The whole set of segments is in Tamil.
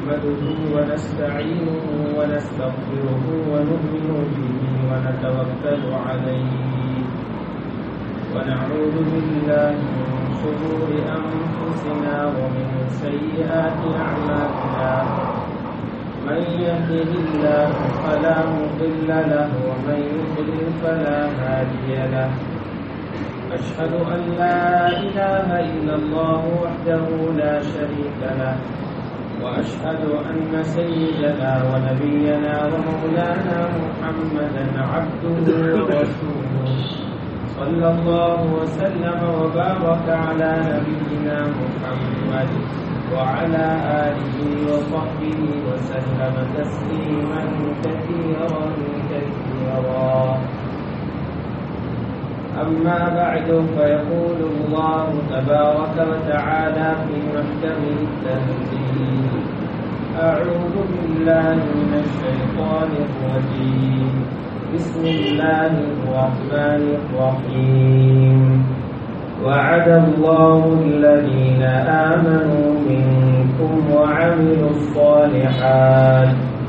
نحمده ونستعينه ونستغفره ونؤمن به ونتوكل عليه ونعوذ بالله من شرور أنفسنا ومن سيئات أعمالنا من يهده الله فلا مضل له ومن يضلل فلا هادي له أشهد أن لا إله إلا الله وحده لا شريك له وأشهد أن سيدنا ونبينا ومولانا محمدا عبده ورسوله صلى الله وسلم وبارك على نبينا محمد وعلى آله وصحبه وسلم تسليما كثيرا كثيرا أما بعد فيقول الله تبارك وتعالى في محكمه التنزيل أعوذ بالله من الشيطان الرجيم بسم الله الرحمن الرحيم وعد الله الذين آمنوا منكم وعملوا الصالحات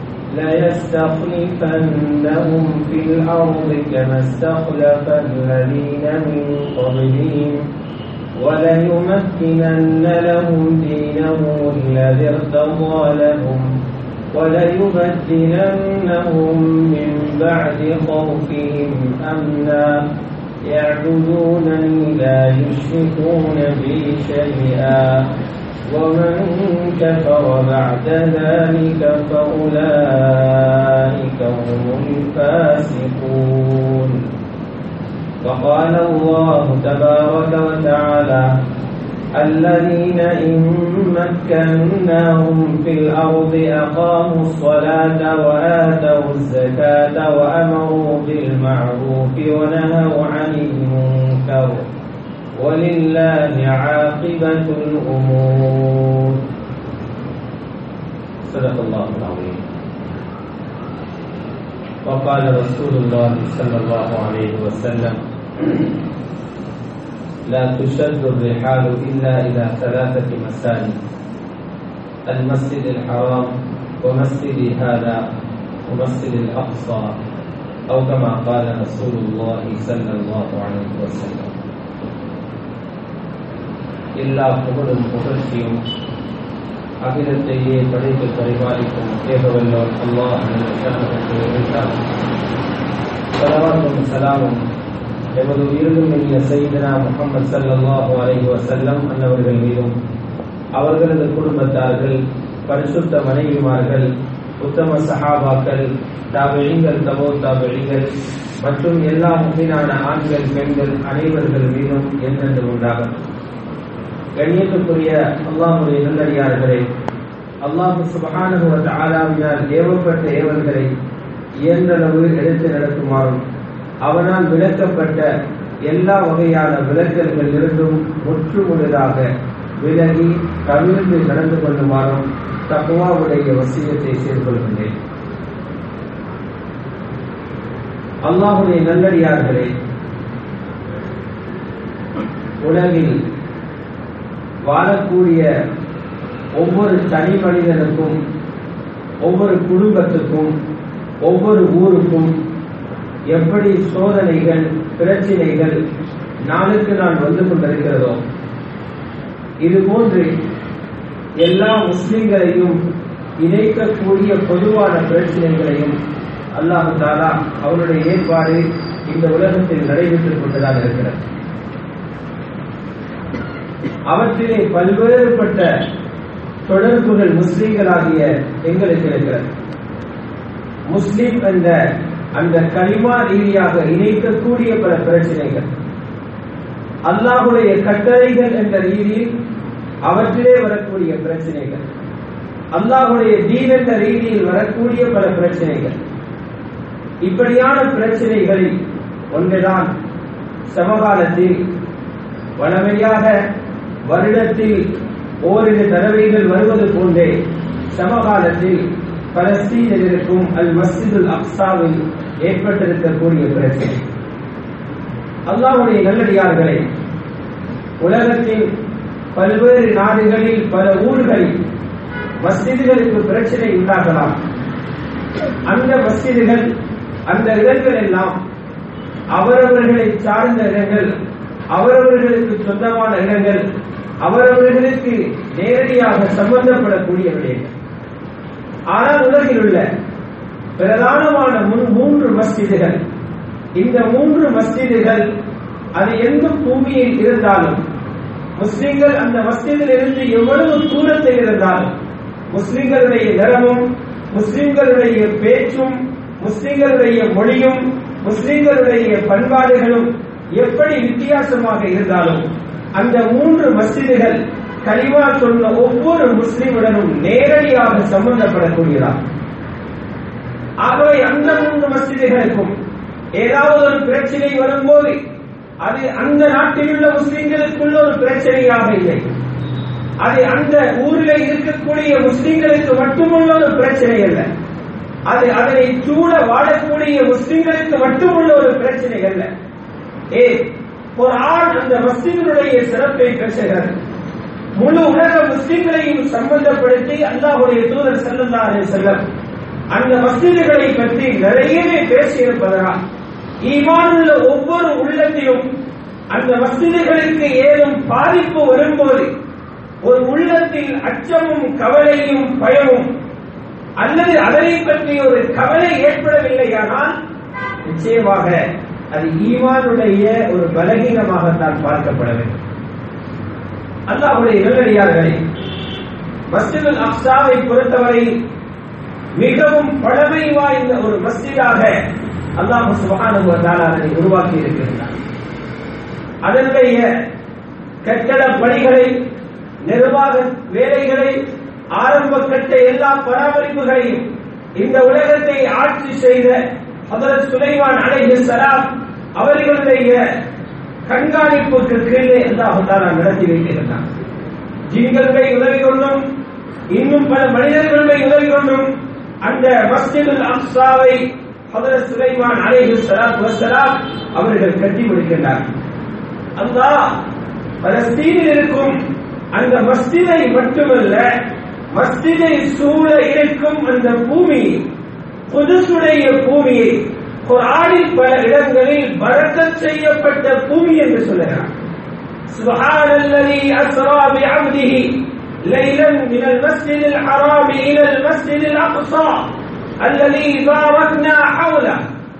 ليستخلفنهم في الأرض كما استخلف الذين من قبلهم وليمكنن لهم دينهم الذي ارتضى لهم وليبدلنهم من بعد خوفهم أمنا يعبدونني لا يشركون بي شيئا ومن كفر بعد ذلك فأولئك هم الفاسقون وقال الله تبارك وتعالى الذين إن مكناهم في الأرض أقاموا الصلاة وآتوا الزكاة وأمروا بالمعروف ونهوا عن المنكر ولله عاقبة الأمور صدق الله العظيم وقال رسول الله صلى الله عليه وسلم لا تشد الرحال إلا إلى ثلاثة مساجد المسجد الحرام ومسجد هذا ومسجد الأقصى أو كما قال رسول الله صلى الله عليه وسلم எல்லா புகழும் புகழ்ச்சியும் அகிலத்தையே படைத்து பரிபாலிக்கும் ஏகவல்லோர் அல்லாஹ் சலவாத்தும் சலாமும் எமது உயிரிலும் இனிய செய்தனா முகமது சல்லாஹு அலைஹி வசல்லம் அன்னவர்கள் மீதும் அவர்களது குடும்பத்தார்கள் பரிசுத்த மனைவிமார்கள் உத்தம சஹாபாக்கள் தாபிழிங்கள் தபோ தாபிழிகள் மற்றும் எல்லா முகினான ஆண்கள் பெண்கள் அனைவர்கள் மீதும் என்னென்று உண்டாகும் கண்ணியத்துக்குரிய அல்லாஹுடைய நல்லடியார்களே அல்லாஹு சுபஹானுவத் ஆலாவினால் ஏவப்பட்ட ஏவல்களை இயன்றளவு எடுத்து நடத்துமாறும் அவனால் விளக்கப்பட்ட எல்லா வகையான விளக்கல்கள் இருந்தும் முற்று முழுதாக விலகி தவிர்த்து நடந்து கொள்ளுமாறும் தக்குவாவுடைய வசியத்தை சேர்க்கொள்கின்றேன் அல்லாஹுடைய நல்லடியார்களே உலகில் வாழக்கூடிய ஒவ்வொரு தனி மனிதனுக்கும் ஒவ்வொரு குடும்பத்துக்கும் ஒவ்வொரு ஊருக்கும் எப்படி சோதனைகள் பிரச்சனைகள் நாளுக்கு நாள் வந்து கொண்டிருக்கிறதோ இது போன்று எல்லா முஸ்லிம்களையும் இணைக்கக்கூடிய பொதுவான பிரச்சனைகளையும் அல்லாஹு தாலா அவருடைய ஏற்பாடு இந்த உலகத்தில் நடைபெற்றுக் கொண்டுதான் இருக்கிறது அவற்றிலே பல்வேறுபட்ட தொடர்புகள் முஸ்லிம்களாகிய எங்களுக்கு இருக்கிறது முஸ்லிம் என்ற அந்த கலிமா ரீதியாக இணைக்கக்கூடிய பல பிரச்சனைகள் அல்லாஹுடைய கட்டளைகள் என்ற ரீதியில் அவற்றிலே வரக்கூடிய பிரச்சனைகள் அல்லாஹுடைய தீன் என்ற ரீதியில் வரக்கூடிய பல பிரச்சனைகள் இப்படியான பிரச்சனைகளில் ஒன்றுதான் சமகாலத்தில் வளமையாக வருடத்தில் ஓரிரு தடவைகள் வருவது போன்றே சமகாலத்தில் பலஸ்தீனில் இருக்கும் அல் மஸ்ஜிதுல் அக்சாவில் ஏற்பட்டிருக்கக்கூடிய பிரச்சனை அல்லாஹ்வுடைய நல்லடியார்களே உலகத்தின் பல்வேறு நாடுகளில் பல ஊர்களில் மஸ்ஜிதுகளுக்கு பிரச்சனை உண்டாகலாம் அந்த மஸ்ஜிதுகள் அந்த இடங்கள் எல்லாம் அவரவர்களை சார்ந்த இடங்கள் அவரவர்களுக்கு சொந்தமான இடங்கள் அவரவர்களுக்கு நேரடியாக சம்பந்தப்படக்கூடிய விடயங்கள் ஆனால் உலகில் உள்ள பிரதானமான முன் மூன்று மஸ்ஜிதுகள் இந்த மூன்று மஸ்ஜிதுகள் அது எந்த பூமியில் இருந்தாலும் முஸ்லிம்கள் அந்த மஸ்ஜிதில் இருந்து எவ்வளவு தூரத்தில் இருந்தாலும் முஸ்லிம்களுடைய நிறமும் முஸ்லிம்களுடைய பேச்சும் முஸ்லிம்களுடைய மொழியும் முஸ்லிம்களுடைய பண்பாடுகளும் எப்படி வித்தியாசமாக இருந்தாலும் அந்த மூன்று மஸ்ஜிதுகள் கலிமா சொன்ன ஒவ்வொரு முஸ்லிமுடனும் நேரடியாக சம்பந்தப்படக்கூடியதா ஆகவே அந்த மூன்று மஸ்ஜிதுகளுக்கும் ஏதாவது ஒரு பிரச்சனை வரும்போது அது அந்த நாட்டில் உள்ள முஸ்லிம்களுக்குள்ள ஒரு பிரச்சனையாக இல்லை அது அந்த ஊரில் இருக்கக்கூடிய முஸ்லிம்களுக்கு மட்டுமுள்ள ஒரு பிரச்சனை அல்ல அது அதனை சூழ வாழக்கூடிய முஸ்லிம்களுக்கு மட்டுமுள்ள ஒரு பிரச்சனை அல்ல ஏ ஒரு ஆள் அந்த மஸ்ஜிதினுடைய சிறப்பை பேசுகிறது முழு உலக முஸ்லிம்களையும் சம்பந்தப்படுத்தி அல்லாஹுடைய தூதர் செல்லந்தாரே செல்லம் அந்த மஸ்ஜிதுகளை பற்றி நிறையவே பேசியிருப்பதனால் ஈமானுள்ள ஒவ்வொரு உள்ளத்திலும் அந்த மஸ்ஜிதுகளுக்கு ஏதும் பாதிப்பு வரும்போது ஒரு உள்ளத்தில் அச்சமும் கவலையும் பயமும் அல்லது அதனை பற்றி ஒரு கவலை ஏற்படவில்லையானால் நிச்சயமாக அது ஈமானுடைய ஒரு பலகீனமாகத்தான் பார்க்கப்பட வேண்டும் அல்லாஹுடைய நல்லடியார்களே மஸ்ஜிதுல் அக்ஸாவை பொறுத்தவரை மிகவும் பழமை வாய்ந்த ஒரு மஸ்ஜிதாக அல்லாஹ் சுபஹானஹு வ தஆலா அதனை உருவாக்கி இருக்கின்றார் அதனுடைய கட்டட பணிகளை நிர்வாக வேலைகளை ஆரம்ப கட்ட எல்லா பராமரிப்புகளையும் இந்த உலகத்தை ஆட்சி செய்த ஹதரத் சுலைமான் அலைஹிஸ்ஸலாம் அவர்களுடைய கண்காணிப்புக்கு கீழே அல்லாஹ் தஆலா நடத்தி வைத்திருந்தார் ஜின்களுடைய உதவி கொண்டும் இன்னும் பல மனிதர்களுடைய உதவி கொண்டும் அந்த மஸ்ஜிதுல் அக்ஸாவை ஹதரத் சுலைமான் அலைஹி ஸலாத்து வஸ்ஸலாம் அவர்கள் கட்டி முடிக்கின்றார் அல்லாஹ் பலஸ்தீனில் இருக்கும் அந்த மஸ்ஜிதை மட்டுமல்ல மஸ்ஜிதை சூழ இருக்கும் அந்த பூமி புதுசுடைய பூமியை குர்ஆனில் பல இடங்களில் பரக்கத் செய்யப்பட்ட பூமி என்று சொல்லுகிறார் سبحان الذي أسرى بعبده ليلا من المسجد الحرام إلى المسجد الأقصى الذي باركنا حوله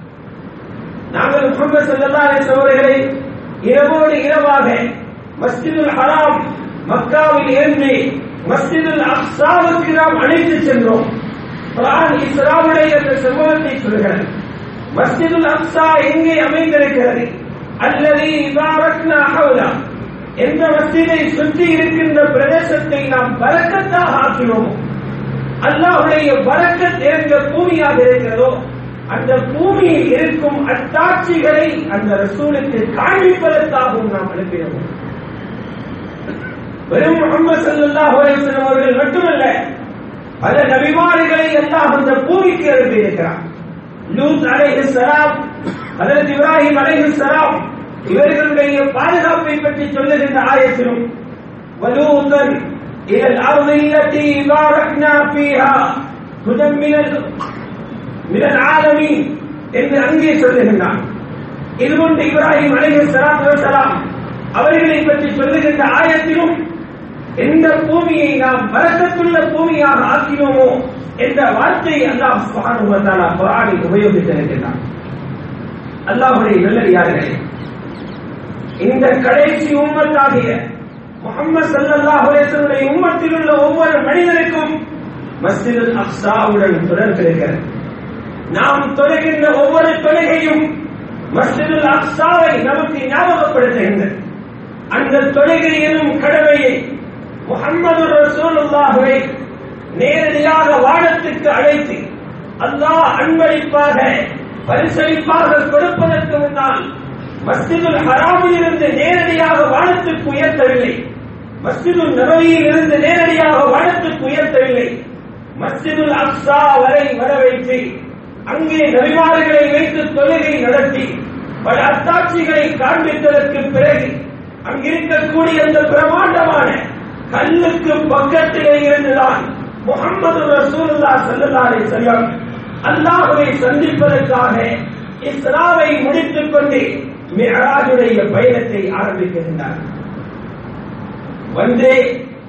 நாங்கள் முகமது சல்லா அலிஸ்லாம் அவர்களை இரவோடு இரவாக மஸ்ஜிதுல் ஹராம் மக்காவில் இருந்து மஸ்ஜிதுல் அக்ஸாவுக்கு நாம் அழைத்து சென்றோம் குர்ஆன் இஸ்ராவுடைய அந்த சம்பவத்தை சொல்கிறது மஸ்ஜிதுல் அக்ஸா எங்கே அமைந்திருக்கிறது அல்லது பாரக்னா ஹவுலா எந்த மஸ்ஜிதை சுற்றி இருக்கின்ற பிரதேசத்தை நாம் பரக்கத்தாக ஆக்கினோமோ அல்லாஹுடைய பரக்கத் என்ற பூமியாக இருக்கிறதோ அந்த பூமியில் இருக்கும் அத்தாட்சிகளை அந்த ரசூலுக்கு காண்பிப்பதற்காகவும் நாம் அனுப்பினோம் வெறும் முகமது சல்லல்லாஹு அலைஹி வஸல்லம் அவர்கள் மட்டுமல்ல பல நபிமார்களை அல்லாஹ் அந்த பூமிக்கு அனுப்பியிருக்கிறார் லூத் அலைஹிஸ்ஸலாம் ஹஜரத் இப்ராஹிம் அலைஹிஸ்ஸலாம் இவர்களுடைய பாதுகாப்பை பற்றி சொல்லுகின்ற ஆயத்திலும் வலூதன் إلى الأرض التي باركنا فيها هدى من من العالمين என்று அங்கே சொல்லுகின்றான் இது கொண்டு இப்ராஹிம் அலைஹி ஸலாத்து வஸலாம் அவர்களை பற்றி சொல்லுகின்ற ஆயத்திலும் எந்த பூமியை நாம் பரக்கத்துள்ள பூமியாக ஆக்கினோமோ என்ற வார்த்தை அல்லாஹ் சுப்ஹானஹு வ தஆலா குர்ஆனில் உபயோகித்திருக்கிறார் அல்லாஹ்வுடைய நல்லடியார்களே இந்த கடைசி உம்மத்தாகிய முகமது ஸல்லல்லாஹு அலைஹி வஸல்லம் உம்மத்தில் உள்ள ஒவ்வொரு மனிதனுக்கும் மஸ்ஜிதுல் அக்ஸாவுடன் தொடர்பு இருக்கிறது நாம் தொழுகின்ற ஒவ்வொரு தொழுகையும் மஸ்ஜிதுல் அக்ஸாவை நமக்கு ஞாபகப்படுத்துகின்றது அந்த தொழுகை எனும் கடமையை முகம்மது ரசூலுல்லாஹுவை நேரடியாக வானத்துக்கு அழைத்து அல்லாஹ் அன்பளிப்பாக பரிசளிப்பாக கொடுப்பதற்கு முன்னால் மஸ்ஜிதுல் ஹராமில் இருந்து நேரடியாக வானத்துக்கு உயர்த்தவில்லை மஸ்ஜிதுல் நபவியில் இருந்து நேரடியாக வானத்துக்கு உயர்த்தவில்லை மஸ்ஜிதுல் அக்ஸா வரை வர வைத்து அங்கே நபிமார்களை வைத்து தொழுகை நடத்தி பல அத்தாட்சிகளை காண்பித்ததற்கு பிறகு அங்கிருக்கக்கூடிய அந்த பிரமாண்டமான கல்லுக்கு பக்கத்திலே இருந்துதான் முகமது ரசூலுல்லா ஸல்லல்லாஹு அலைஹி வஸல்லம் அல்லாஹ்வை சந்திப்பதற்காக இஸ்ராவை முடித்துக் கொண்டு மிஅராஜுடைய பயணத்தை ஆரம்பிக்கின்றார் வந்து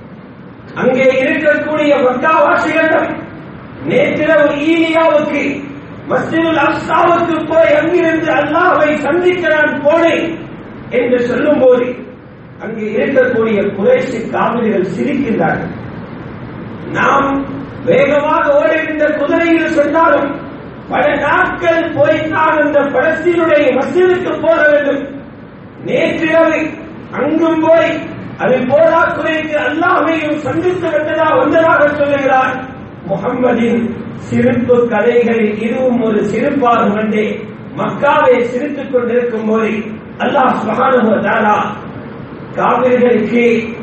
அங்கே இருக்கக்கூடிய மக்காவாசிகளிடம் நேற்றிரவு ஈலியாவுக்கு மஸ்ஜிதுல் அக்ஸாவுக்கு போய் அங்கிருந்து அல்லாஹ்வை சந்திக்க நான் போனேன் என்று சொல்லும்போது அங்கே இருக்கக்கூடிய குறைசி காவிரிகள் சிரிக்கின்றார்கள் நாம் வேகமாக ஓடுகின்ற குதிரையில் சென்றாலும் பல நாட்கள் போய்த்தான் அந்த பலஸ்தீனுடைய மஸ்ஜிதுக்கு போக வேண்டும் நேற்றிரவு அங்கும் போய் அது போரா குறைக்கு அல்லாஹையும் சந்தித்து வந்ததா வந்ததாக சொல்லுகிறார் முகம்மதின் சிரிப்பு கதைகளில் இதுவும் ஒரு சிரிப்பாகும் என்றே மக்காவை சிரித்துக் கொண்டிருக்கும் போது அல்லாஹ் சுபஹானஹு வ தஆலா காவிர்களுக்கு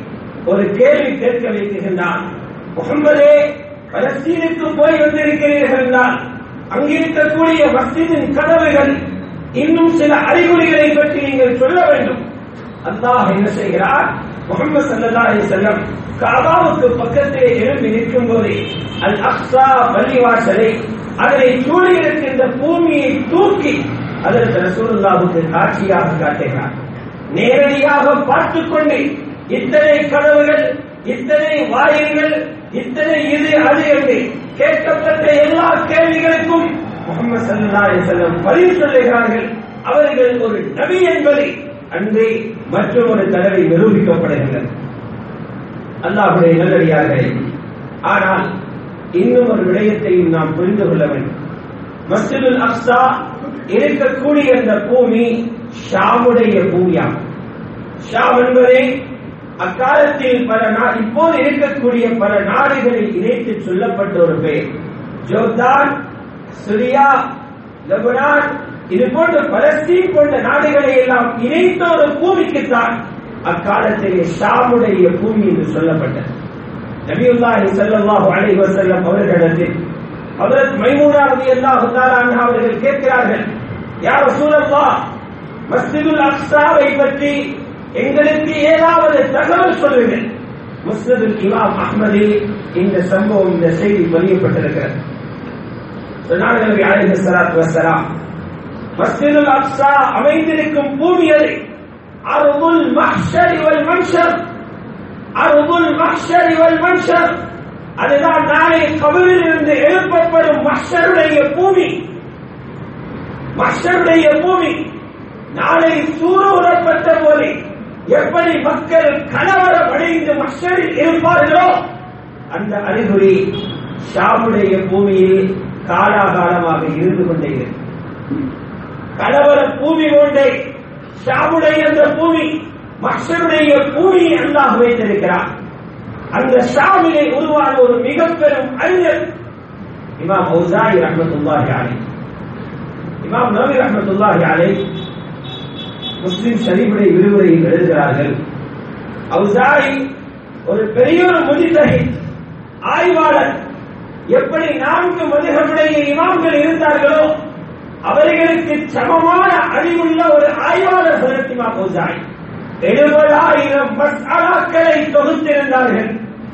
ஒரு கேள்வி கேட்க வைக்கின்றான் முகம்மதே பலஸ்தீனுக்கு போய் வந்திருக்கிறீர்கள் என்றால் அங்கிருக்கக்கூடிய மஸ்ஜிதின் கதவுகள் இன்னும் சில அறிகுறிகளை பற்றி நீங்கள் சொல்ல வேண்டும் அல்லாஹ் என்ன செய்கிறார் முகமது சல்லல்லாஹு அலைஹி வஸல்லம் காபாவுக்கு பக்கத்திலே எழும்பி நிற்கும் போது அல் அக்ஸா பள்ளிவாசலை அதனை சூழி இருக்கின்ற பூமியை தூக்கி அதற்கு ரசூலுல்லாஹுக்கு காட்சியாக காட்டுகிறார் நேரடியாக பார்த்துக் கொண்டு இத்தனை கதவுகள் இத்தனை வாயில்கள் இத்தனை இது அது என்று கேட்கப்பட்ட எல்லா கேள்விகளுக்கும் முகமது சல்லல்லாஹு அலைஹி வஸல்லம் பதில் சொல்லுகிறார்கள் அவர்கள் ஒரு நபி என்பதை அன்றே மற்றொரு தடவை நிரூபிக்கப்படுகின்றன அல்லாஹுடைய நல்லடியார்களே ஆனால் இன்னும் ஒரு விடயத்தையும் நாம் புரிந்து கொள்ள வேண்டும் மஸ்ஜிதுல் அக்ஸா இருக்கக்கூடிய அந்த பூமி ஷாமுடைய பூமியாகும் ஷாம் என்பதே அக்காலத்தில் பல நா இப்போது இருக்கக்கூடிய பல நாடுகளில் இணைத்து சொல்லப்பட்ட ஒரு பெயர் ஜோர்தான் சிரியா லெபனான் இது போன்ற பலஸ்தீன் போன்ற நாடுகளை எல்லாம் இணைத்த ஒரு பூமிக்குத்தான் அக்காலத்திலே ஷாமுடைய பூமி என்று சொல்லப்பட்டது நபியுல்லாஹி ஸல்லல்லாஹு அலைஹி வஸல்லம் அவர்களிடத்தில் ஹஜரத் மைமூனா ரலியல்லாஹு தஆலா அன்ஹா அவர்கள் கேட்கிறார்கள் யா ரசூலல்லாஹ் மஸ்ஜிதுல் அக்ஸாவை பற்றி எங்களுக்கு ஏதாவது தகவல் சொல்லுங்கள் முஸ்னதுல் இமாம் அஹ்மதில் இந்த சம்பவம் இந்த செய்தி பதியப்பட்டிருக்கிறது சொன்னார்கள் நபி அலைஹி ஸலாத்து வஸலாம் மஸ்ஜிதுல் அக்ஸா அமைந்திருக்கும் பூமி அது அர்துல் மஹ்ஷர் வல் மன்ஷர் அர்துல் மஹ்ஷர் வல் மன்ஷர் அதுதான் நாளை கபரில் இருந்து எழுப்பப்படும் மஹ்ஷருடைய பூமி மஹ்ஷருடைய பூமி நாளை சூரூரப்பட்ட போது எப்படி மக்கள் கலவரம் அடைந்து மஹ்ஷரில் இருப்பார்களோ அந்த அறிகுறி ஷாமுடைய பூமியில் காலாகாலமாக இருந்து கொண்டே இருக்கு கலவர பூமி கொண்டே ஷாமுடைய அந்த பூமி மக்சருடைய பூமியை அல்லாஹ் வைத்திருக்கிறார் அந்த ஷாமிலே உருவான ஒரு மிக பெரும் அறிஞர் இமாம் ஔசாயி ரஹ்மத்துல்லாஹி அலை இமாம் நபி ரஹ்மத்துல்லாஹி அலை முஸ்லிம் ஷரீஃபுடைய விரிவுரையில் எழுதுகிறார்கள் ஔசாயி ஒரு பெரிய ஒரு முதித்தகை ஆய்வாளர் எப்படி நான்கு மதுகளுடைய இமாம்கள் இருந்தார்களோ அவர்களுக்கு சமமான அறிவுள்ள ஒரு ஆய்வாளர் சுரத்திமா போசாய் எழுபதாயிரம் மசாலாக்களை தொகுத்திருந்தார்கள்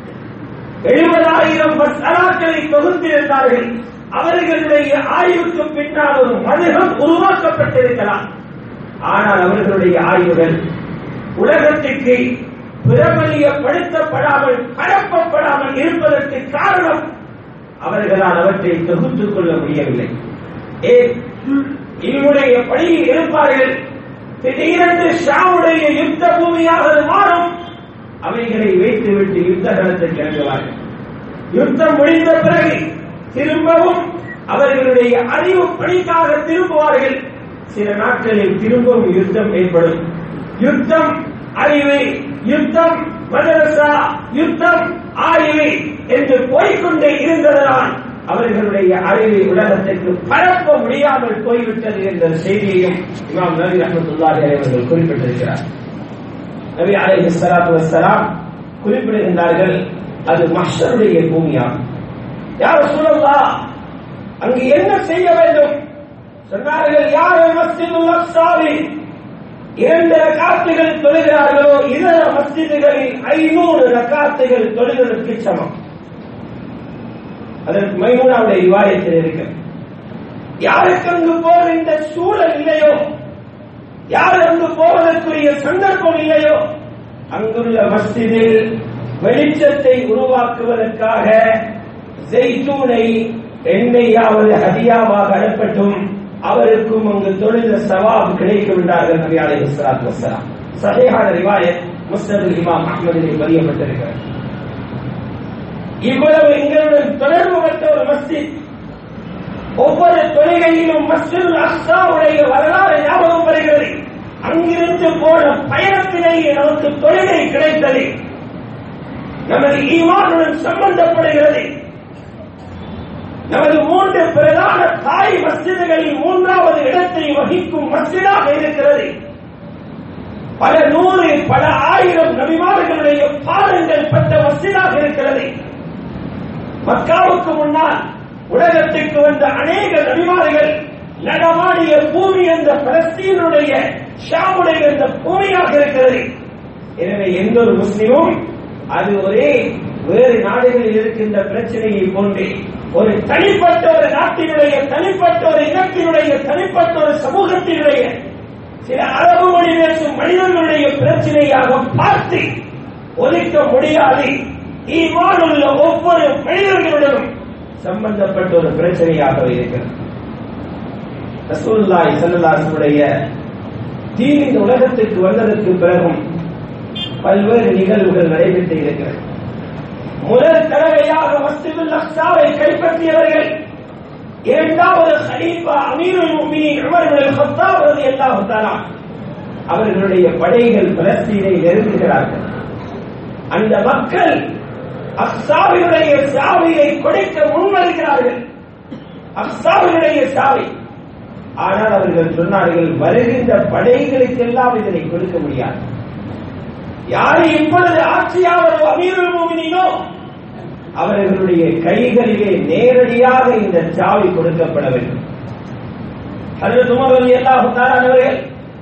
எழுபதாயிரம் மசாலாக்களை தொகுத்திருந்தார்கள் அவர்களுடைய ஆய்வுக்கு பின்னால் ஒரு மதுகம் உருவாக்கப்பட்டிருக்கலாம் ஆனால் அவர்களுடைய ஆய்வுகள் உலகத்துக்கு பிரபலியப்படுத்தப்படாமல் பரப்பப்படாமல் இருப்பதற்கு காரணம் அவர்களால் அவற்றை தொகுத்துக் கொள்ள முடியவில்லை ஏன் இவருடைய பணியில் இருப்பார்கள் திடீரென்று ஷாவுடைய யுத்த பூமியாக அது மாறும் அவைகளை வைத்துவிட்டு யுத்த களத்தில் இறங்குவார்கள் யுத்தம் முடிந்த பிறகு திரும்பவும் அவர்களுடைய அறிவு பணிக்காக திரும்புவார்கள் சில நாட்களில் திரும்பவும் யுத்தம் ஏற்படும் யுத்தம் அறிவு யுத்தம் மதரசா யுத்தம் ஆய்வு என்று போய்கொண்டே இருந்ததனால் அவர்களுடைய அறிவை உலகத்திற்கு பரப்ப முடியாமல் போய்விட்டது என்ற செய்தியையும் இமாம் நபி ரஹமத்துல்லாஹி அவர்கள் குறிப்பிட்டிருக்கிறார் நபி அலைஹி ஸலாத்து வஸ்ஸலாம் குறிப்பிடுகின்றார்கள் அது மஹ்ஷருடைய பூமியாகும் யார் சொல்லலாம் அங்கு என்ன செய்ய வேண்டும் சொன்னார்கள் யார் மஸ்ஜிதுல் அக்ஸாவி இரண்டு ரக்காத்துகள் தொழுகிறார்களோ இதர மஸ்ஜிதுகளில் ஐநூறு ரக்காத்துகள் தொழுகிறதுக்கு சமம் அதற்கு மைமூனாவுடைய விவாதத்தில் இருக்கு யாருக்கு அங்கு போகிற இந்த சூழல் இல்லையோ யார் அங்கு போவதற்குரிய சந்தர்ப்பம் இல்லையோ அங்குள்ள மஸ்ஜிதில் வெளிச்சத்தை உருவாக்குவதற்காக ஜெய்தூனை எண்ணெயாவது ஹதியாவாக அனுப்பட்டும் அவருக்கும் அங்கு தொழில சவாப் கிடைக்கும் என்றார்கள் நபி அலைஹி ஸலாத்து வஸலாம் சஹீஹான ரிவாயத் முஸ்னதுல் இமாம் அஹ்மதிலே பதியப்பட்டிருக்கிறது இவ்வளவு எங்களுடன் தொடர்பு பெற்ற ஒரு மஸ்ஜித் ஒவ்வொரு தொழுகையிலும் மஸ்ஜித் அக்ஸாவுடைய வரலாறு ஞாபகம் வருகிறது அங்கிருந்து போன பயணத்திலேயே நமக்கு தொழுகை கிடைத்தது நமது ஈமானுடன் சம்பந்தப்படுகிறது நமது மூன்று பிரதான தாய் மஸ்ஜிதுகளில் மூன்றாவது இடத்தை வகிக்கும் மஸ்ஜிதாக இருக்கிறது பல நூறு பல ஆயிரம் நபிமார்களுடைய பாதங்கள் பெற்ற மஸ்ஜிதாக இருக்கிறது மக்காவுக்கு முன்னால் உலகத்திற்கு வந்த அநேக நபிமார்கள் நடமாடிய பூமி என்ற பலஸ்தீனுடைய ஷாமுடைய அந்த பூமியாக இருக்கிறது எனவே எந்த ஒரு முஸ்லிமும் அது ஒரே வேறு நாடுகளில் இருக்கின்ற பிரச்சனையை போன்று ஒரு தனிப்பட்ட ஒரு நாட்டினுடைய தனிப்பட்ட ஒரு இனத்தினுடைய தனிப்பட்ட ஒரு சமூகத்தினுடைய சில அரபு மொழி பேசும் மனிதர்களுடைய பிரச்சனையாக பார்த்து ஒதுக்க முடியாது ஈமானுள்ள ஒவ்வொரு மனிதர்களுடனும் சம்பந்தப்பட்ட ஒரு பிரச்சனையாக இருக்கிறது ரசூலுல்லாஹி ஸல்லல்லாஹு தீன் இந்த உலகத்திற்கு வந்ததற்கு பிறகும் பல்வேறு நிகழ்வுகள் நடைபெற்று இருக்கிறது முதல் தடவையாக மஸ்ஜிதுல் அக்ஸாவை கைப்பற்றியவர்கள் இரண்டாவது ஹலீஃபா அமீருல் முஃமினீன் உமர் இப்னு கத்தாப் ரலியல்லாஹு தஆலா அவர்களுடைய படைகள் பலஸ்தீனை நெருங்குகிறார்கள் அந்த மக்கள் அக்ஸாவினுடைய சாவியை கொடுக்க முன்வருகிறார்கள் அக்ஸாவினுடைய சாவி ஆனால் அவர்கள் சொன்னார்கள் வருகின்ற படைகளுக்கெல்லாம் இதனை கொடுக்க முடியாது யாரு இப்பொழுது ஆட்சியாளரோ அமீருல் மூமினோ அவர்களுடைய கைகளிலே நேரடியாக இந்த சாவி கொடுக்கப்பட வேண்டும் அது துமரலி அல்லாஹு அவர்கள்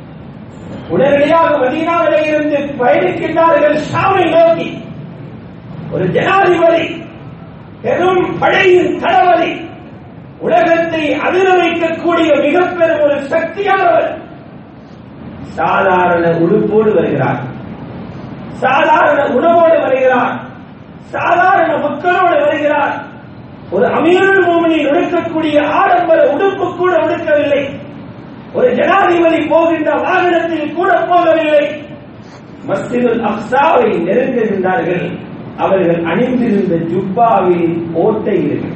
உடனடியாக மதீனாவிலே இருந்து பயணிக்கின்றார்கள் ஷாமை நோக்கி ஒரு ஜனாதிபதி பெரும் படையின் தளபதி உலகத்தை அதிர வைக்கக்கூடிய மிக பெரும் ஒரு சக்தியானவர் சாதாரண உடுப்போடு வருகிறார் சாதாரண உணவோடு வருகிறார் சாதாரண மக்களோடு வருகிறார் ஒரு அமீருல் மூமினி உடுக்கக்கூடிய ஆடம்பர உடுப்பு கூட உடுக்கவில்லை ஒரு ஜனாதிபதி போகின்ற வாகனத்தில் கூட போகவில்லை மஸ்ஜிதுல் அக்ஸாவை நெருங்குகின்றார்கள் அவர்கள் அணிந்திருந்த ஜுப்பாவில் ஓட்டை இருக்கிறது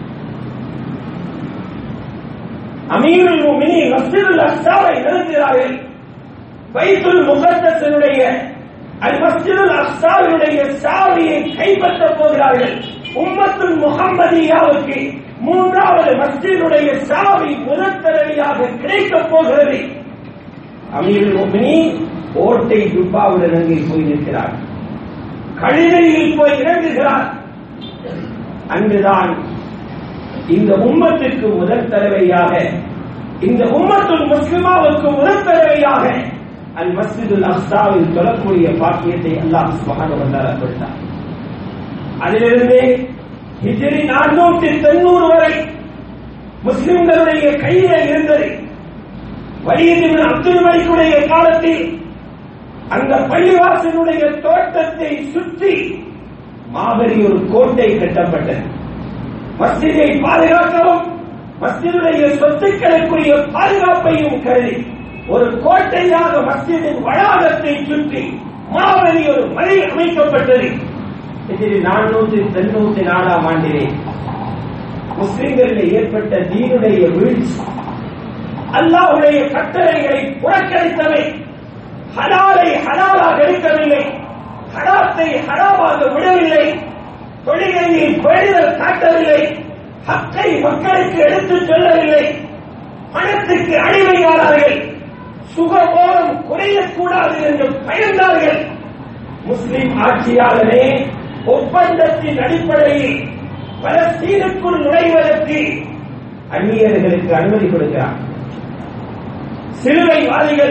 அமீருல் மூமினி மஸ்ஜிதுல் அக்ஸாவை நெருங்குகிறார்கள் பைத்துல் முகத்தசனுடைய அல் மஸ்ஜிதுல் அக்ஸாவினுடைய சாவியை கைப்பற்றப் போகிறார்கள் உம்மத்துல் முகம்மதியாவுக்கு மூன்றாவது மஸ்ஜிதுடைய சாவி முதல் தடவையாக கிடைக்கப் போகிறது அமீருல் முஃமினி ஓட்டை துப்பாவுடன் அங்கே போய் நிற்கிறார் கழுதையில் போய் இறங்குகிறார் அங்குதான் இந்த உம்மத்திற்கு முதல் தடவையாக இந்த உம்மத்துல் முஸ்லிமாவுக்கு முதல் தடவையாக அல் மஸ்ஜிதுல் அக்ஸாவில் தொழக்கூடிய பாக்கியத்தை அல்லாஹ் சுப்ஹானஹு வ தஆலா கொடுத்தார் அதிலிருந்து ஹிஜ்ரி நானூற்றி தொண்ணூறு வரை முஸ்லிம்களுடைய கையிலே இருந்தது வலியுறு அப்துல் மலிக்குடைய காலத்தில் அந்த பள்ளிவாசனுடைய தோட்டத்தை சுற்றி மாபெரிய ஒரு கோட்டை கட்டப்பட்டது மஸ்ஜிதை பாதுகாக்கவும் மஸ்ஜிதுடைய சொத்துக்களுக்குரிய பாதுகாப்பையும் கருதி ஒரு கோட்டையாக மஸ்ஜிதின் வளாகத்தை சுற்றி மாபெரிய ஒரு மலை அமைக்கப்பட்டது இதில் நானூற்றி தொண்ணூத்தி நாலாம் ஆண்டிலே முஸ்லிம்களில் ஏற்பட்ட தீனுடைய வீழ்ச்சி அல்லாஹுடைய கட்டளைகளை புறக்கணித்தவை ஹலாலை ஹலாலாக எடுக்கவில்லை ஹராத்தை ஹராமாக விடவில்லை தொழிலையில் பேரிடர் காட்டவில்லை ஹக்கை மக்களுக்கு எடுத்துச் சொல்லவில்லை பணத்துக்கு அடிமையானார்கள் சுகபோகம் குறையக்கூடாது என்று பயந்தார்கள் முஸ்லிம் ஆட்சியாளரே ஒப்பந்தத்தின் அடிப்படையில் பலஸ்தீனுக்குள் நுழைவதற்கு அந்நியர்களுக்கு அனுமதி கொடுக்கிறார் சிலுவைவாதிகள்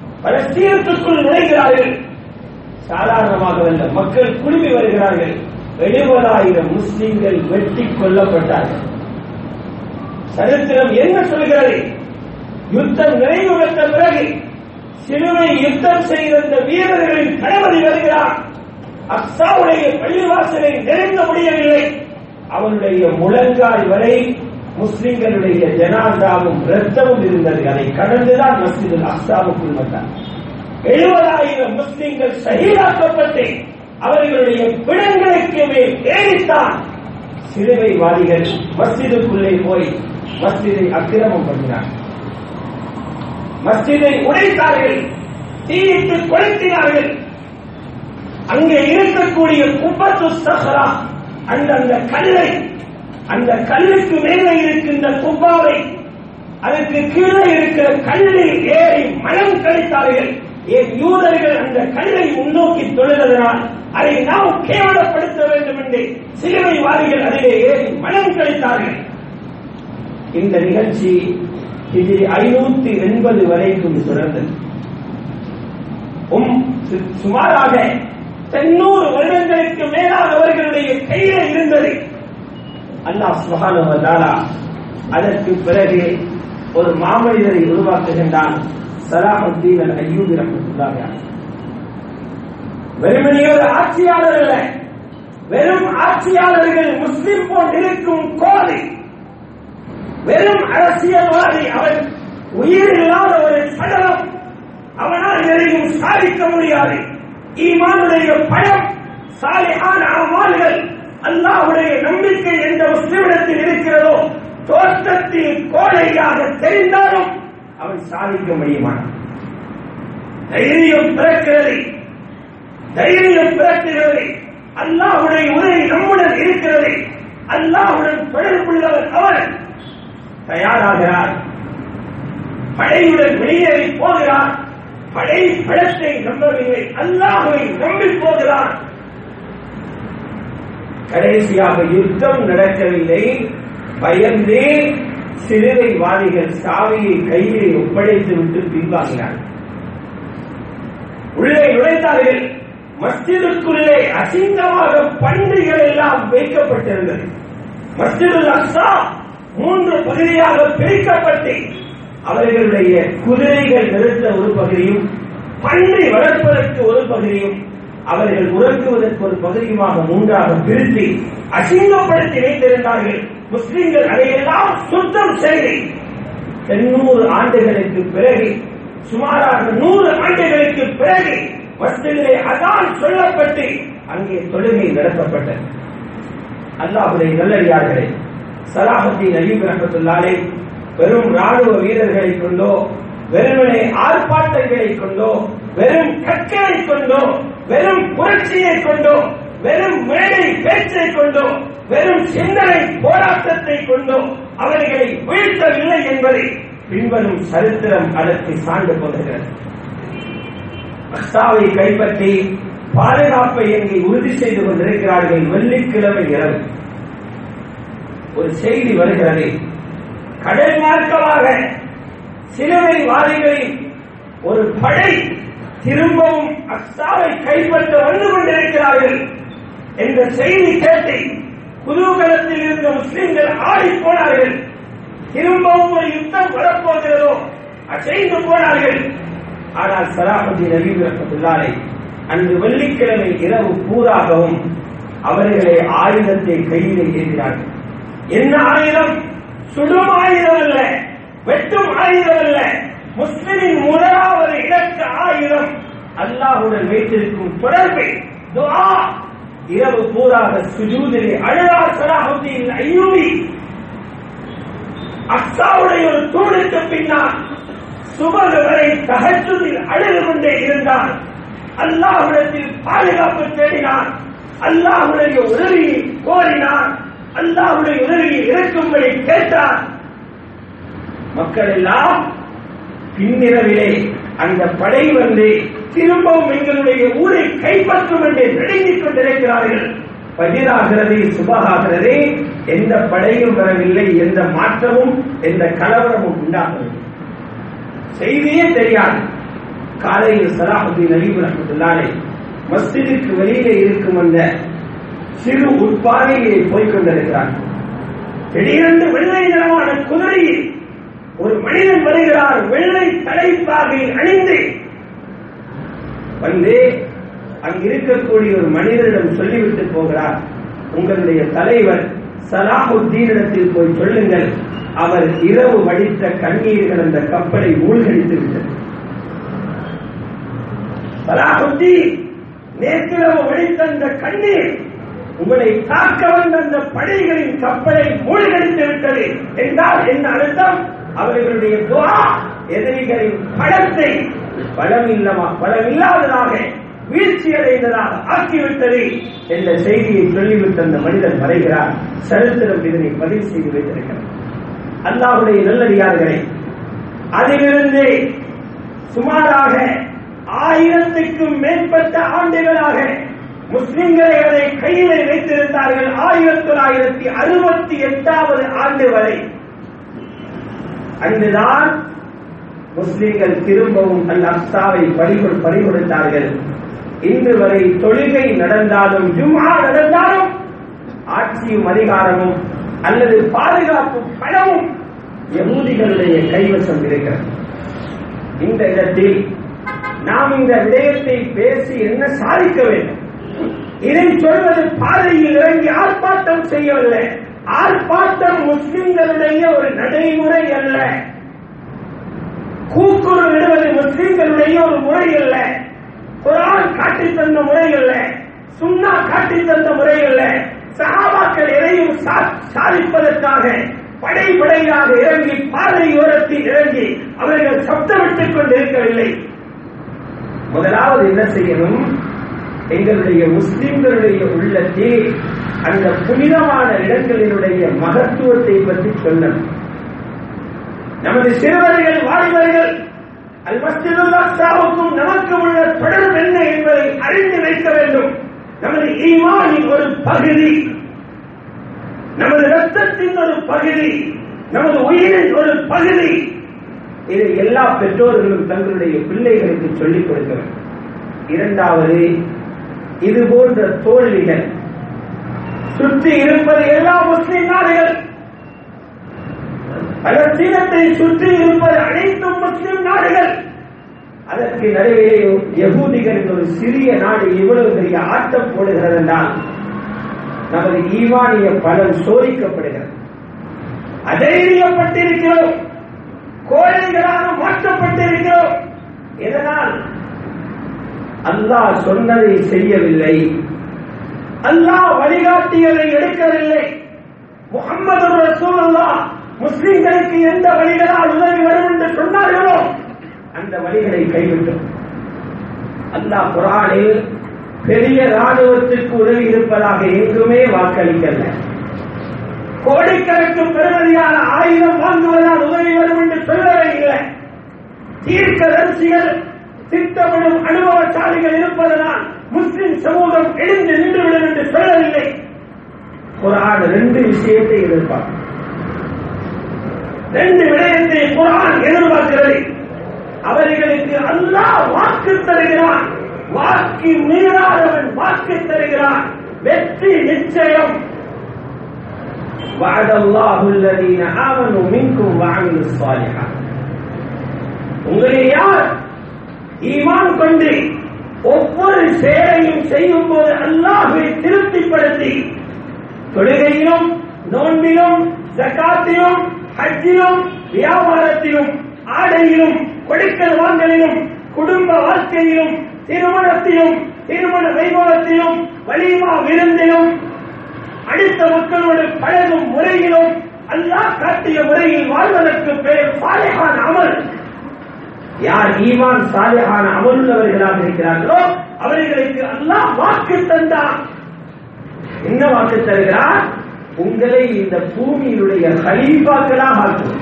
பலஸ்தீனத்துக்குள் நுழைகிறார்கள் சாதாரணமாக அல்ல மக்கள் குழுமி வருகிறார்கள் எழுபதாயிரம் முஸ்லிம்கள் வெட்டி கொல்லப்பட்டார்கள் சரித்திரம் என்ன சொல்கிறது யுத்தம் நிறைவு பெற்ற பிறகு சிலுவை யுத்தம் செய்த இந்த வீரர்களின் தளபதி வருகிறார் அக்சாவுடைய பள்ளிவாசலை நெருங்க முடியவில்லை அவனுடைய முழங்கால் வரை முஸ்லிம்களுடைய ஜனாதாவும் இரத்தமும் இருந்தது அதை கடந்துதான் மஸ்ஜிதுல் அக்சாவுக்குள் வந்தார் எழுபதாயிரம் முஸ்லிம்கள் சகிதாக்கப்பட்டு அவர்களுடைய பிணங்களுக்கு மேல் ஏறித்தான் சிலுவைவாதிகள் மஸ்ஜிதுக்குள்ளே போய் மஸ்ஜிதை அக்கிரமம் பண்ணினார் மஸ்ஜிதை உடைத்தார்கள் தீயிட்டு கொளுத்தினார்கள் அங்கே இருக்கக்கூடிய குப்பத்து சஹரா அந்த அந்த கல்லை அந்த கல்லுக்கு மேலே இருக்கின்ற குப்பாவை அதற்கு கீழே இருக்கிற கல்லில் ஏறி மனம் கழித்தார்கள் ஏன் யூதர்கள் அந்த கல்லை முன்னோக்கி தொழுதனால் அதை நாம் கேவலப்படுத்த வேண்டும் என்று சிலுவைவாதிகள் அதிலே ஏறி மனம் கழித்தார்கள் இந்த நிகழ்ச்சி இது ஐநூத்தி எண்பது வரைக்கும் தொடர்ந்தது உம் சு- சுமாராக தென்னூறு வருடங்களுக்கு மேலாக அவர்களுடைய கையில இருந்தது அல்லாஹ் சுப்ஹானஹு வ தஆலா அதற்கு பிறகு ஒரு மாமனிதரை உருவாக்குகின்றான் சலாஹுத்தீன் அல் அய்யூபி ரஹ்மத்துல்லாஹி அலைஹி வெறுமனே ஒரு ஆட்சியாளர் அல்ல வெறும் ஆட்சியாளர்கள் முஸ்லிம் போல் இருக்கும் கோதை வெறும் அரசியல்வாதி அவன் உயிர் இல்லாத ஒரு சடலம் அவனால் எதையும் சாதிக்க முடியாது ஈமானுடைய பயம் சாலிஹான அமால்கள் அல்லாஹ்வுடைய நம்பிக்கை எந்த முஸ்லிமிடத்தில் இருக்கிறதோ தோற்றத்தில் கோழையாக தெரிந்தாலும் அவன் சாதிக்க முடியுமானான் தைரியம் பிறக்கிறது தைரியம் பிறக்கிறது அல்லாஹ்வுடைய உதவி நம்முடன் இருக்கிறது அல்லாஹ்வுடன் தொடர்புள்ளவர் அவர் தயாராகிறார் படையுடன் வெளியேறி போகிறார் படை படத்தை நம்பவில்லை அல்லாஹுவை நம்பி போகிறார் கடைசியாக யுத்தம் நடக்கவில்லை பயந்து சிலுவைவாதிகள் சாவியை கையிலே ஒப்படைத்து விட்டு பின்வாங்கினார் உள்ளே நுழைந்தார்கள் மஸ்ஜிதுக்குள்ளே அசிங்கமாக பண்டிகள் எல்லாம் வைக்கப்பட்டிருந்தது மஸ்ஜிதுல் அக்ஸா மூன்று பகுதியாக பிரிக்கப்பட்டு அவர்களுடைய குதிரைகள் நிறுத்த ஒரு பகுதியும் பன்றி வளர்ப்பதற்கு ஒரு பகுதியும் அவர்கள் உறக்குவதற்கு ஒரு பகுதியுமாக மூன்றாக பிரித்து அசிங்கப்படுத்தி வைத்திருந்தார்கள் முஸ்லிம்கள் அதையெல்லாம் சுத்தம் செய்து எண்ணூறு ஆண்டுகளுக்கு பிறகு சுமாராக நூறு ஆண்டுகளுக்கு பிறகு மஸ்ஜிதிலே அதான் சொல்லப்பட்டு அங்கே தொழுகை நடத்தப்பட்டது அல்லாஹுடைய நல்லடியார்களே சலாஹத்தின் அலீம் ரஹமத்துல்லாலே வெறும் ராணுவ வீரர்களை கொண்டோ வெறுமனே ஆர்ப்பாட்டங்களை கொண்டோ வெறும் கற்களை கொண்டோ வெறும் புரட்சியை கொண்டோ வெறும் மேடை பேச்சை கொண்டோ வெறும் சிந்தனை போராட்டத்தை கொண்டோ அவர்களை வீழ்த்தவில்லை என்பதை பின்வரும் சரித்திரம் அதற்கு சான்று போகிறது அக்சாவை கைப்பற்றி பாதுகாப்பை எங்கே உறுதி செய்து கொண்டிருக்கிறார்கள் வெள்ளிக்கிழமை இரவு ஒரு செய்தி வருகிறது கடல் மார்க்கமாக சிலுவை வாதிகளில் ஒரு படை திரும்பவும் அக்சாவை கைப்பற்ற வந்து கொண்டிருக்கிறார்கள் என்ற செய்தி கேட்டு குதூகலத்தில் இருந்த முஸ்லிம்கள் ஆடி போனார்கள் திரும்பவும் ஒரு யுத்தம் வரப்போகிறதோ அசைந்து போனார்கள் ஆனால் சலாஹுddin நபீப் ரஹ்மத்துல்லாஹி அன்று வெள்ளிக்கிழமை இரவு பூராகவும் அவர்களை ஆயுதத்தை கையில் ஏற்றினார்கள் என்ன ஆயுதம் சுடும் ஆயுதம் அல்ல வெட்டும் ஆயுதம் அல்ல முஸ்லிமின் முதலாவது இலக்க ஆயுதம் அல்லாஹுடன் வைத்திருக்கும் தொடர்பை துஆ இரவு பூராக சுஜூதிலே அழுதா சலாஹுddin ஐயூபி அக்சாவுடைய ஒரு தூணுக்கு பின்னால் சுபக வரை தகச்சுதில் அழுது கொண்டே இருந்தான் அல்லாஹ்விடத்தில் பாதுகாப்பு தேடினான் அல்லாஹ்வுடைய உதவியை கோரினான் அல்லாஹ்வுடைய உதவியை இருக்கும்படி கேட்டான் மக்கள் எல்லாம் பின்னிரவிலே அந்த படை வந்து திரும்பவும் எங்களுடைய ஊரை கைப்பற்றும் என்று நடுங்கிக் கொண்டிருக்கிறார்கள் பதிலாகிறது சுபகாகிறது எந்த படையும் வரவில்லை எந்த மாற்றமும் எந்த கலவரமும் உண்டாகவில்லை செய்தியே தெரியாது காலையில் சலாஹுddin நலீப் ரஹமத்துல்லாலே மஸ்ஜிதுக்கு வெளியிலே இருக்கும் அந்த சிறு உட்பாதையை போய்க் கொண்டிருக்கிறான் திடீரென்று வெள்ளை நிறமான குதிரையில் ஒரு மனிதன் வருகிறார் வெள்ளை தலைப்பாகை அணிந்து வந்து அங்கு இருக்கக்கூடிய ஒரு மனிதரிடம் சொல்லிவிட்டு போகிறார் உங்களுடைய தலைவர் சலாஹுத்தீனிடத்தில் போய் சொல்லுங்கள் அவர் இரவு வடித்த கண்ணீர்கள் அந்த கப்பலை மூழ்கடித்து விட்டது சலாஹுத்தீன் நேற்றிரவு வடித்த அந்த கண்ணீர் உங்களை தாக்க வந்த அந்த படைகளின் கப்பலை மூழ்கடித்து விட்டது என்றால் என்ன அர்த்தம் அவர்களுடைய துவா எதிரிகளின் படத்தை பலமில்லமா பலமில்லாததாக வீழ்ச்சி அடைந்ததாக ஆக்கிவிட்டது என்ற செய்தியை சொல்லிவிட்டு அந்த மனிதன் மறைகிறார் சரித்திரம் இதனை பதிவு செய்து வைத்திருக்கிறார் அல்லாஹுடைய நல்லடியார்களே அதிலிருந்து சுமாராக ஆயிரத்துக்கும் மேற்பட்ட ஆண்டுகளாக முஸ்லிம்களை அதை கையிலே வைத்திருந்தார்கள் ஆயிரத்தி தொள்ளாயிரத்தி அறுபத்தி எட்டாவது ஆண்டு வரை அன்றுதான் முஸ்லிம்கள் திரும்பவும் அல் அப்சாவை பறிகொள் பறிகொடுத்தார்கள் இன்று வரை தொழுகை நடந்தாலும் ஜும்மா நடந்தாலும் ஆட்சியும் அதிகாரமும் அல்லது பாதுகாப்பு பணமும் யகூதிகளுடைய கைவசம் இருக்கிறது இந்த இடத்தில் நாம் இந்த விடயத்தை பேசி என்ன சாதிக்க வேண்டும் இதை சொல்வது பாதையில் இறங்கி ஆர்ப்பாட்டம் செய்யவில்லை ஆர்ப்பாட்டம் முஸ்லிம்களுடைய ஒரு நடைமுறை அல்ல கூக்குறு விடுவது முஸ்லிம்களுடைய ஒரு முறை அல்ல குரான் காட்டி தந்த முறை அல்ல சுண்ணா காட்டி தந்த முறை அல்ல சகாபாக்கள் எதையும் சா- சாதிப்பதற்காக படை படையாக இறங்கி பாதை ஓரத்தில் இறங்கி அவர்கள் சப்தமிட்டுக் கொண்டிருக்கவில்லை முதலாவது என்ன செய்யணும் எங்களுடைய முஸ்லிம்களுடைய உள்ளத்தில் அந்த புனிதமான இடங்களினுடைய மகத்துவத்தை பற்றி சொல்லணும் நமது சிறுவர்கள் வாலிபர்கள் அல் மஸ்ஜிதுல் அக்ஸாவுக்கும் நமக்கும் உள்ள தொடர்பு என்ன என்பதை அறிந்து வைக்க வேண்டும் நமது ஈமானின் ஒரு பகுதி நமது ரத்தத்தின் ஒரு பகுதி நமது உயிரின் ஒரு பகுதி இதை எல்லா பெற்றோர்களும் தங்களுடைய பிள்ளைகளுக்கு சொல்லிக் கொடுக்க வேண்டும் இரண்டாவது இது போன்ற தோல்விகள் சுற்றி இருப்பது எல்லா முஸ்லிம் நாடுகள் பலஸ்தீனத்தை சுற்றி இருப்பது அனைத்தும் முஸ்லிம் நாடுகள் அதற்கு நடுவே யகூதிகளின் ஒரு சிறிய நாடு இவ்வளவு பெரிய ஆட்டம் போடுகிறது என்றால் நமது ஈவானிய பலம் சோதிக்கப்படுகிறது அதைரியப்பட்டிருக்கிறோம் கோழைகளாக மாற்றப்பட்டிருக்கிறோம் இதனால் அல்லாஹ் சொன்னதை செய்யவில்லை அல்லாஹ் வழிகாட்டியதை எடுக்கவில்லை முகமது ரசூலுல்லாஹ் முஸ்லிம்களுக்கு எந்த வழிகளால் உதவி வரும் என்று சொன்னார்களோ அந்த வழிகளை கைவிட்டோம் அல்லாஹ் குரானில் பெரிய ராணுவத்திற்கு உதவி இருப்பதாக எங்குமே வாக்களிக்கல கோடிக்கணக்கு பெருமதியான ஆயுதம் வாங்குவதால் உதவி வரும் என்று சொல்லவே இல்லை தீர்க்க தரிசிகள் திட்டமிடும் அனுபவசாலிகள் இருப்பதனால் முஸ்லிம் சமூகம் எழுந்து நின்றுவிடும் என்று சொல்லவில்லை குரான் ரெண்டு விஷயத்தை எதிர்பார்க்கும் ரெண்டு விடயத்தை குரான் எதிர்பார்க்கிறது அவர்களுக்கு அல்லாஹ் வாக்கு தருகிறான் வாக்கு மீறாதவன் வாக்கு தருகிறான் வெற்றி நிச்சயம் وعد الله الذين آمنوا منكم وعملوا الصالحات உங்களில் யார் ஈமான் கொண்டு ஒவ்வொரு செயலையும் செய்யும் போது அல்லாஹை திருப்திப்படுத்தி தொழுகையிலும் நோன்பிலும் ஜக்காத்திலும் ஹஜ்ஜிலும் வியாபாரத்திலும் ஆடையிலும் கொடுக்கல் வாங்கலிலும் குடும்ப வாழ்க்கையிலும் திருமணத்திலும் திருமண வைபவத்திலும் வலிமா விருந்திலும் அடுத்த மக்களோடு பழகும் முறையிலும் அல்லாஹ் காட்டிய முறையில் வாழ்வதற்கு பேர் சாலைகான அமல் யார் ஈமான் சாலைகான அமலுள்ளவர்களாக இருக்கிறார்களோ அவர்களுக்கு அல்லாஹ் வாக்கு தந்தான் என்ன வாக்கு தருகிறார் உங்களை இந்த பூமியினுடைய ஹலீஃபாக்களாக ஆக்கும்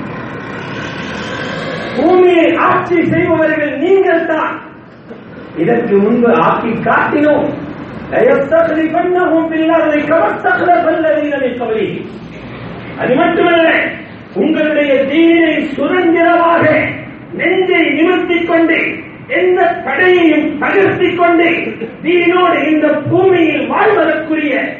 பூமியை ஆட்சி செய்பவர்கள் நீங்கள் தான் இதற்கு முன்பு ஆக்கி காட்டினோம் لَيَسْتَخْلِفَنَّهُمْ فِي الْأَرْضِ كَمَا اسْتَخْلَفَ الَّذِينَ مِنْ قَبْلِهِمْ அது மட்டுமல்ல உங்களுடைய தீனை சுதந்திரமாக நெஞ்சை நிமிர்த்திக் கொண்டு எந்த தடையையும் தகர்த்திக் கொண்டு தீனோடு இந்த பூமியில் வாழ்வதற்குரிய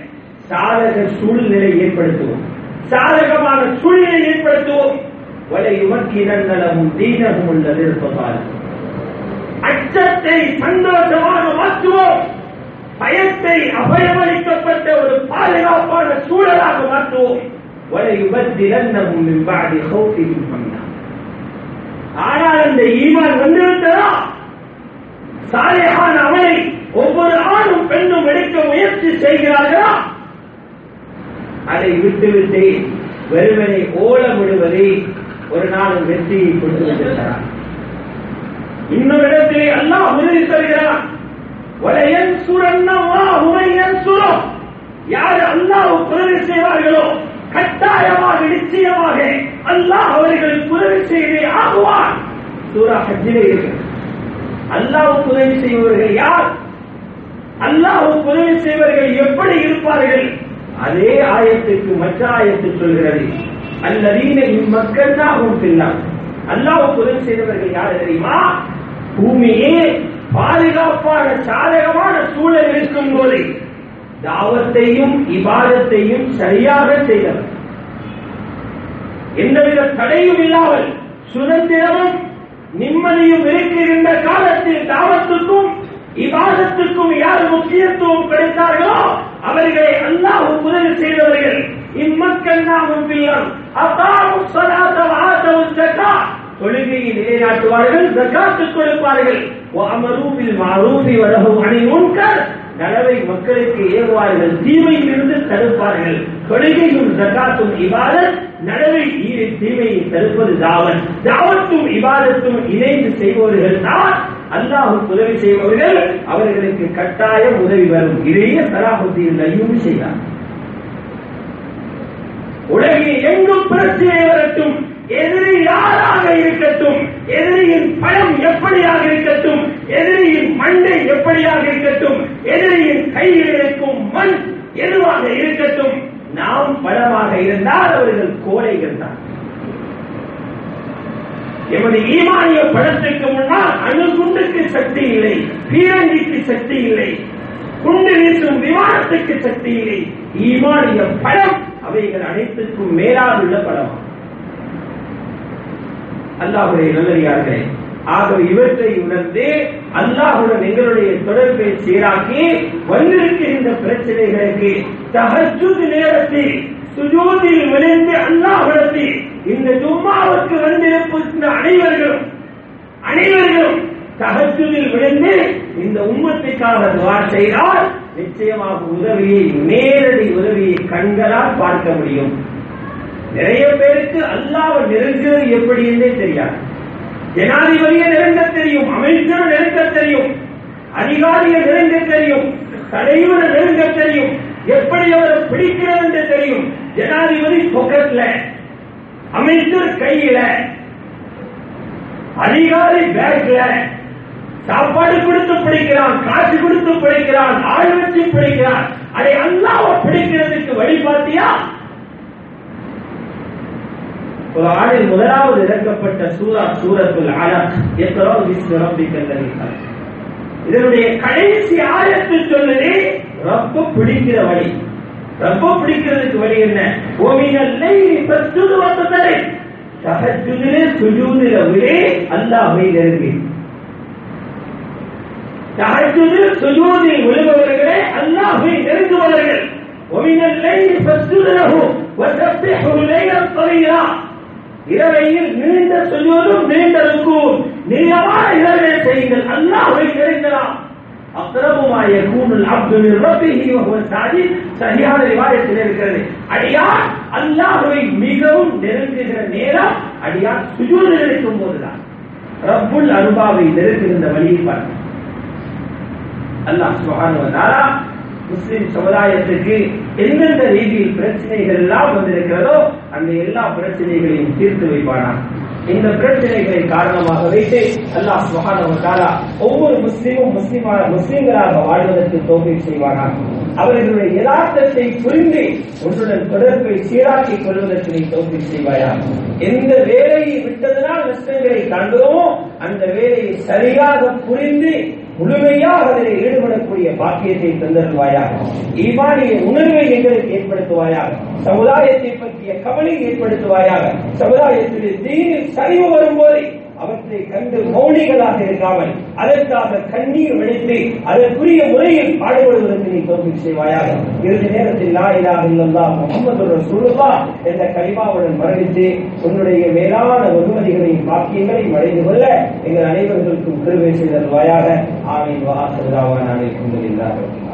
சாதக சூழ்நிலை ஏற்படுத்துவோம் சாதகமான சூழ்நிலை ஏற்படுத்துவோம் வலை உமக்கினங்களும் தீனகும் உள்ளது இருப்பதால் அச்சத்தை சந்தோஷமாக மாற்றுவோம் பயத்தை அபயமளிக்கப்பட்ட ஒரு பாதுகாப்பான சூழலாக மாற்றுவோம் வலை உபத்திரன்னமும் மின்பாடி ஹௌஃபிஹிம் அம்னா ஆனால் அந்த ஈமான் வந்துவிட்டதா சாலையான அவனை ஒவ்வொரு ஆணும் பெண்ணும் எடுக்க முயற்சி செய்கிறார்களா அதை விட்டுவிட்டு வெறுமனை ஓலமிடுவதை ஒரு நாளும் வெற்றியை கொண்டு வந்திருக்கிறார் இன்னொரு இடத்திலே அல்லாஹ் உறுதி தருகிறான் வலையன் சுரன்னவா உமையன் சுரம் யார் அல்லாஹ் உதவி செய்வார்களோ கட்டாயமாக நிச்சயமாக அல்லாஹ் அவர்களுக்கு உதவி செய்தே ஆகுவான் சூரா ஹஜ்ஜிலே இருக்கிறது அல்லாஹ்வுக்கு உதவி செய்பவர்கள் யார் அல்லாஹ்வுக்கு உதவி செய்வர்கள் எப்படி இருப்பார்கள் அதே ஆயத்துக்கு மற்ற ஆயத்து சொல்கிறது அல்லதீன இம்மக்கள் தான் பின்னால் அல்லாஹ்வுக்கு உதவி செய்தவர்கள் யார் தெரியுமா பூமியே பாதுகாப்பான சாதகமான சூழல் இருக்கும் போது தாவத்தையும் இபாதத்தையும் சரியாக செய்தவர் எந்தவித தடையும் இல்லாமல் சுதந்திரமும் நிம்மதியும் இருக்கின்ற காலத்தில் தாவத்துக்கும் இவாதத்துக்கும் யார் முக்கியத்துவம் கிடைத்தார்களோ அவர்களை அல்லாஹ் உதவி செய்தவர்கள் இம்மக்கள் நாமும் பிள்ளம் அப்பாவும் சலாத்த ஆத்தவும் ஜக்கா தொழுகையை நிலைநாட்டுவார்கள் ஜக்காத்து கொடுப்பார்கள் அமரூபில் மாரூபி வரகும் அணி முன்கர் நலவை மக்களுக்கு ஏவுவார்கள் தீமையில் இருந்து தடுப்பார்கள் தொழுகையும் ஜக்காத்தும் இவாதத் நலவை ஈரி தீமையை தடுப்பது தாவன் தாவத்தும் இவாதத்தும் இணைந்து செய்பவர்கள் தான் அல்லாஹுக்கு உதவி செய்பவர்கள் அவர்களுக்கு கட்டாயம் உதவி வரும் இதையே சலாஹுத்தீன் ஐயும் செய்தார் உலகில் எங்கும் பிரச்சனை வரட்டும் எதிரி யாராக இருக்கட்டும் எதிரியின் பலம் எப்படியாக இருக்கட்டும் எதிரியின் மண்டை எப்படியாக இருக்கட்டும் எதிரியின் கையில் இருக்கும் மண் எதுவாக இருக்கட்டும் நாம் பலமாக இருந்தால் அவர்கள் கோழைகள் தான் எமது ஈமானிய படத்துக்கு முன்னால் அணுகுண்டுக்கு சக்தி இல்லை பீரங்கிக்கு சக்தி இல்லை குண்டு வீசும் விமானத்துக்கு சக்தி இல்லை ஈமானிய படம் அவைகள் அனைத்துக்கும் மேலாதுள்ள படம் அல்லாஹுடைய நல்லடியார்களே ஆகவே இவற்றை உணர்ந்து அல்லாஹுடன் எங்களுடைய தொடர்பை சீராக்கி வந்திருக்கின்ற பிரச்சனைகளுக்கு தகச்சுது நேரத்தில் சுஜூதில் விளைந்து அல்லாஹுடத்தில் இந்த ஜும்மாவுக்கு வந்திருக்கின்ற அனைவர்களும் அனைவர்களும் தகச்சுதில் விழுந்து இந்த உம்மத்துக்காக துவா செய்தால் நிச்சயமாக உதவியை நேரடி உதவியை கண்களால் பார்க்க முடியும் நிறைய பேருக்கு அல்லாவை நெருங்குவது எப்படி என்றே தெரியாது ஜனாதிபதியை நெருங்க தெரியும் அமைச்சரை நெருங்க தெரியும் அதிகாரியை நெருங்க தெரியும் தலைவரை நெருங்க தெரியும் எப்படி அவரை பிடிக்கிறது என்று தெரியும் ஜனாதிபதி பொக்கெட்ல அமைச்சர் கையில அதிகாரி பேக்ல சாப்பாடு கொடுத்து பிடிக்கிறான் காசு கொடுத்து பிடிக்கிறான் ஆள் வச்சு பிடிக்கிறான் அதை அல்லாவ பிடிக்கிறதுக்கு வழி பார்த்தியா ஒரு ஆளில் முதலாவது இறக்கப்பட்ட சூரா சூரத்துல் அலக் எத்தரோ விஸ்வ ரப்பி கல்லறித்தார் இதனுடைய கடைசி ஆயத்து சொல்லுது ரப்ப பிடிக்கிற வழி ரப்ப பிடிக்கிறதுக்கு வழி என்ன ஓமினல்லை பத்துது வந்ததரை தகஜுதிலே சுஜூதில விடே அல்லாஹை நெருங்கி தகஜுதில் சுஜூதில் விழுபவர்களே அல்லாஹை நெருங்குபவர்கள் ஒமினல்லை பத்துதலகு வசப்பிஹு லைலம் தவீரா இரவையில் நீண்ட சுஜூதும் நீண்ட ருக்கும் நீளமான இரவே செய்யுங்கள் அல்லாஹை நெருங்கலாம் அக்ரபுமா யகூனுல் அப்து மின் ரப்பிஹி வஹுவ சாஜித் சரியான ரிவாயத்தில் இருக்கிறது அடியார் அல்லாஹ்வை மிகவும் நெருங்குகிற நேரம் அடியார் சுஜூதில் இருக்கும் போதுதான் ரப்புல் அருபாவை நெருங்குகின்ற வழியை பார்க்க அல்லாஹ் சுப்ஹானஹு வ தஆலா முஸ்லிம் சமுதாயத்துக்கு எந்தெந்த ரீதியில் பிரச்சனைகள் எல்லாம் வந்திருக்கிறதோ அந்த எல்லா பிரச்சனைகளையும் தீர்த்து வைப்பானா இந்த பிரச்சனைகளை காரணமாக வைத்து அல்லாஹ் சுப்ஹானஹு வ தஆலா ஒவ்வொரு முஸ்லிமும் முஸ்லிமான முஸ்லிம்களாக வாழ்வதற்கு தோல்வி செய்வானா அவர்களுடைய யதார்த்தத்தை புரிந்து ஒன்றுடன் தொடர்பை சீராக்கிக் கொள்வதற்கு நீ தோல்வி செய்வாயா எந்த வேலையை விட்டதனால் நஷ்டங்களை காண்கிறோமோ அந்த வேலையை சரியாக புரிந்து முழுமையாக அதில் ஈடுபடக்கூடிய பாக்கியத்தை தந்தருவாயாக ஈமானிய உணர்வை எங்களுக்கு ஏற்படுத்துவாயாக சமுதாயத்தை பற்றிய கவலை ஏற்படுத்துவாயாக சமுதாயத்தில் தீனில் சரிவு வரும்போது அவற்றை கண்டு மௌனிகளாக இருக்காமல் அதற்காக கண்ணீர் வெடித்து அதற்குரிய முறையில் பாடுபடுவதற்கு நீ தோல்வி செய்வாயாக இறுதி நேரத்தில் லா இலாஹ இல்லல்லாஹ் முஹம்மது ரசூலுல்லாஹ் என்ற கலிமாவுடன் மரணித்து உன்னுடைய மேலான வெகுமதிகளையும் பாக்கியங்களையும் அடைந்து கொள்ள எங்கள் அனைவர்களுக்கும் கிருபை செய்தல்வாயாக ஆமீன் வாசலாவான அனைக்கும்